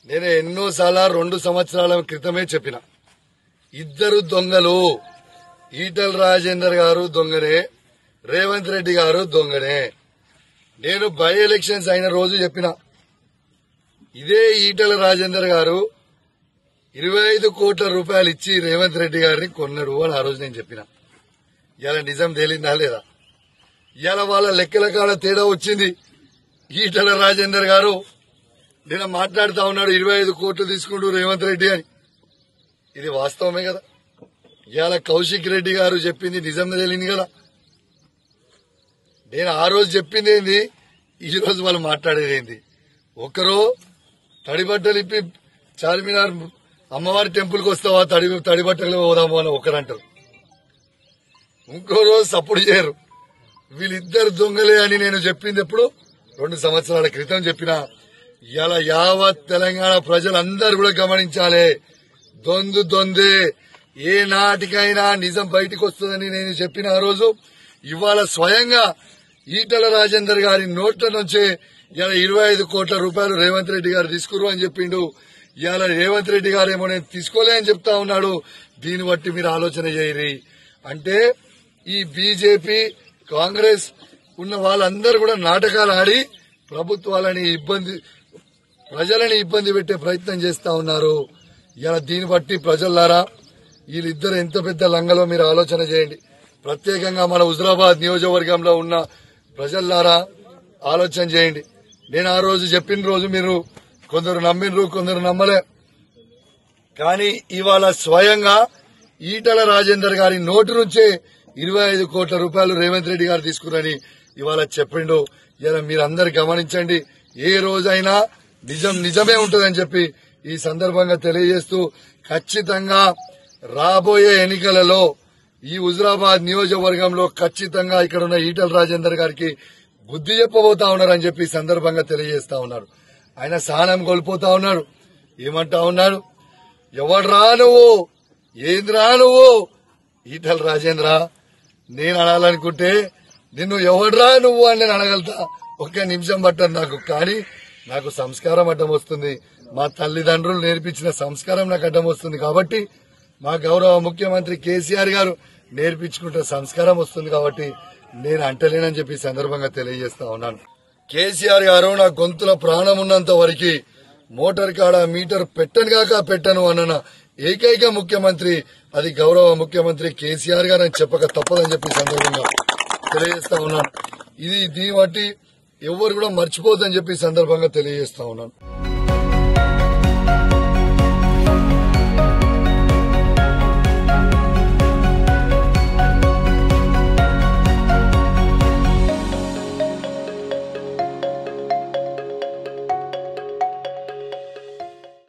నేను ఎన్నోసార్లు రెండు సంవత్సరాల క్రితమే చెప్పిన ఇద్దరు దొంగలు ఈటల రాజేందర్ గారు దొంగనే రేవంత్ రెడ్డి గారు దొంగనే నేను బై ఎలక్షన్స్ అయిన రోజు చెప్పిన ఇదే ఈటల రాజేందర్ గారు ఇరవై ఐదు కోట్ల రూపాయలు ఇచ్చి రేవంత్ రెడ్డి గారిని కొన్నాడు అని ఆ రోజు నేను చెప్పిన ఇలా నిజం తేలిందా లేదా ఇవాళ వాళ్ళ లెక్కల కాడ తేడా వచ్చింది ఈటల రాజేందర్ గారు నిన్న మాట్లాడుతా ఉన్నాడు ఇరవై ఐదు కోట్లు తీసుకుంటూ రేవంత్ రెడ్డి అని ఇది వాస్తవమే కదా ఇవాళ కౌశిక్ రెడ్డి గారు చెప్పింది నిజం తెలియదు కదా నేను ఆ రోజు చెప్పింది ఏంది ఈ రోజు వాళ్ళు మాట్లాడేది ఏంది ఒకరు తడిబట్టలు ఇప్పి చార్మినార్ అమ్మవారి టెంపుల్కి వస్తావా తడి తడిబట్టలు పోదాము అని ఒకరంటారు ఇంకో రోజు సపోర్ట్ చేయరు వీళ్ళిద్దరు దొంగలే అని నేను చెప్పింది ఎప్పుడు రెండు సంవత్సరాల క్రితం చెప్పిన ఇలా యావత్ తెలంగాణ ప్రజలందరూ కూడా గమనించాలి దొందు దొందే ఏ నాటికైనా నిజం బయటకు వస్తుందని నేను చెప్పిన ఆ రోజు ఇవాళ స్వయంగా ఈటల రాజేందర్ గారి నోట్ల నుంచే ఇలా ఇరవై ఐదు కోట్ల రూపాయలు రేవంత్ రెడ్డి గారు తీసుకురు అని చెప్పిండు ఇవాళ రేవంత్ రెడ్డి గారు ఏమో నేను తీసుకోలే అని చెప్తా ఉన్నాడు దీన్ని బట్టి మీరు ఆలోచన చేయరి అంటే ఈ బీజేపీ కాంగ్రెస్ ఉన్న వాళ్ళందరూ కూడా నాటకాలు ఆడి ప్రభుత్వాలని ఇబ్బంది ప్రజలని ఇబ్బంది పెట్టే ప్రయత్నం చేస్తా ఉన్నారు ఇలా దీన్ని బట్టి ప్రజలారా వీళ్ళిద్దరు ఎంత పెద్ద లంగలో మీరు ఆలోచన చేయండి ప్రత్యేకంగా మన హుజరాబాద్ నియోజకవర్గంలో ఉన్న ప్రజల్లారా ఆలోచన చేయండి నేను ఆ రోజు చెప్పిన రోజు మీరు కొందరు నమ్మినరు కొందరు నమ్మలే కానీ ఇవాళ స్వయంగా ఈటల రాజేందర్ గారి నోటు నుంచే ఇరవై ఐదు కోట్ల రూపాయలు రేవంత్ రెడ్డి గారు తీసుకురని ఇవాళ చెప్పిండు ఇలా మీరందరు గమనించండి ఏ రోజైనా నిజం నిజమే ఉంటుందని చెప్పి ఈ సందర్భంగా తెలియజేస్తూ ఖచ్చితంగా రాబోయే ఎన్నికలలో ఈ హుజరాబాద్ నియోజకవర్గంలో ఖచ్చితంగా ఇక్కడ ఉన్న ఈటల రాజేందర్ గారికి బుద్ధి చెప్పబోతా ఉన్నారని చెప్పి ఈ సందర్భంగా తెలియజేస్తా ఉన్నారు ఆయన సహనం కోల్పోతా ఉన్నాడు ఏమంటా ఉన్నాడు ఎవడ్రా నువ్వు ఏంద్రా నువ్వు ఈటల రాజేంద్ర నేను అనాలనుకుంటే నిన్ను ఎవడ్రా నువ్వు అని నేను అనగలుగుతా ఒక్క నిమిషం పట్టదు నాకు కానీ నాకు సంస్కారం అడ్డం వస్తుంది మా తల్లిదండ్రులు నేర్పించిన సంస్కారం నాకు అడ్డం వస్తుంది కాబట్టి మా గౌరవ ముఖ్యమంత్రి కేసీఆర్ గారు నేర్పించుకుంటే సంస్కారం వస్తుంది కాబట్టి నేను అంటలేనని చెప్పి ఈ సందర్భంగా తెలియజేస్తా ఉన్నాను కేసీఆర్ గారు నా గొంతుల ప్రాణం ఉన్నంత వరకు మోటార్ కాడ మీటర్ పెట్టను కాక పెట్టను అన్న ఏకైక ముఖ్యమంత్రి అది గౌరవ ముఖ్యమంత్రి కేసీఆర్ గారు అని చెప్పక తప్పదని చెప్పి ఈ సందర్భంగా తెలియజేస్తా ఉన్నాను ఇది దీన్ని బట్టి ఎవరు కూడా మర్చిపోద్దని చెప్పి ఈ సందర్భంగా తెలియజేస్తా ఉన్నాను